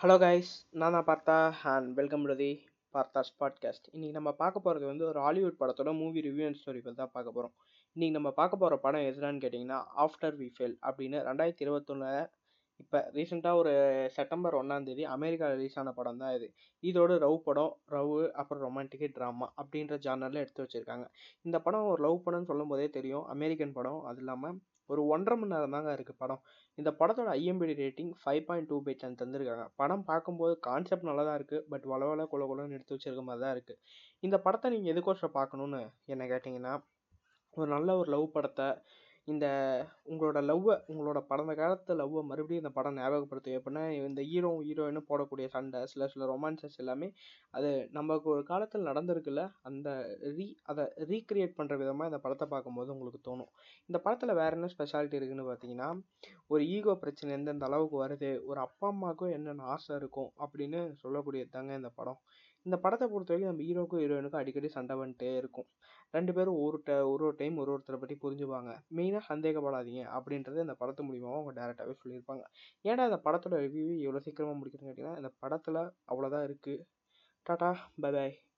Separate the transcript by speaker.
Speaker 1: hello guys நான் தான் Partha and welcome to the Partha's podcast இன்றைக்கி நம்ம பார்க்க போகிறது வந்து ஒரு ஹாலிவுட் படத்தோட மூவி ரிவ்யூ அண்ட் ஸ்டோரி பற்றி தான் பார்க்க போகிறோம் இன்றைக்கி நம்ம பார்க்க போகிற படம் எதுனான்னு கேட்டிங்கன்னா ஆஃப்டர் வி ஃபெல் அப்படின்னு ரெண்டாயிரத்தி இருபத்தொன்னில் இப்போ ரீசெண்டாக ஒரு செப்டம்பர் ஒன்றாந்தேதி அமெரிக்கா ரிலீஸ் ஆன படம் தான் இது இதோட ரவ் படம் ரவ் அப்புறம் ரொமான்டிக் ட்ராமா அப்படின்ற ஜானரில் எடுத்து வச்சுருக்காங்க இந்த படம் ஒரு லவ் படம்னு சொல்லும் போதே தெரியும் அமெரிக்கன் படம் அது இல்லாமல் ஒரு ஒன்றரை மணி நேரம் தாங்க இருக்குது படம் இந்த படத்தோட ஐஎம்பிடி rating five point two by ten தந்திருக்காங்க படம் பார்க்கும்போது கான்செப்ட் நல்லா தான் இருக்குது பட் வளவல குல குலன்னு எடுத்து வச்சிருக்க மாதிரி தான் இருக்குது இந்த படத்தை நீங்கள் எதுக்கோசம் பார்க்கணுன்னு என்ன கேட்டிங்கன்னா ஒரு நல்ல ஒரு லவ் படத்தை இந்த உங்களோட லவ்வை உங்களோட கடந்த காலத்து லவ்வை மறுபடியும் இந்த படம் ஞாபகப்படுத்தும் எப்படின்னா இந்த ஹீரோ ஹீரோயினும் போடக்கூடிய சண்டை சில சில ரொமான்சஸ் எல்லாமே அது நமக்கு ஒரு காலத்தில் நடந்திருக்குல்ல அந்த ரீ அதை ரீக்ரியேட் பண்ணுற விதமாக இந்த படத்தை பார்க்கும்போது உங்களுக்கு தோணும் இந்த படத்தில் வேறு என்ன ஸ்பெஷாலிட்டி இருக்குதுன்னு பார்த்தீங்கன்னா ஒரு ஈகோ பிரச்சனை எந்தெந்த அளவுக்கு வருது ஒரு அப்பா அம்மாவுக்கும் என்னென்ன ஆசை இருக்கும் அப்படின்னு சொல்லக்கூடியது தாங்க இந்த படம் இந்த படத்தை பொறுத்த வரைக்கும் நம்ம ஹீரோக்கும் ஹீரோயினுக்கும் அடிக்கடி சண்டை வந்துட்டே இருக்கும் ரெண்டு பேரும் ஒரு ட ஒரு ஒரு டைம் ஒரு ஒருத்தரை பற்றி புரிஞ்சுப்பாங்க மெயினாக சந்தேகப்படாதீங்க அப்படின்றது இந்த படத்து மூலியமாக அவங்க டேரெக்டாகவே சொல்லியிருப்பாங்க ஏன்னா இந்த படத்தோட ரிவ்யூ எவ்வளோ சீக்கிரமாக முடிக்கிறதுன்னு கேட்டிங்கன்னா இந்த படத்தில் அவ்வளோதான் இருக்குது டாட்டா பை பாய்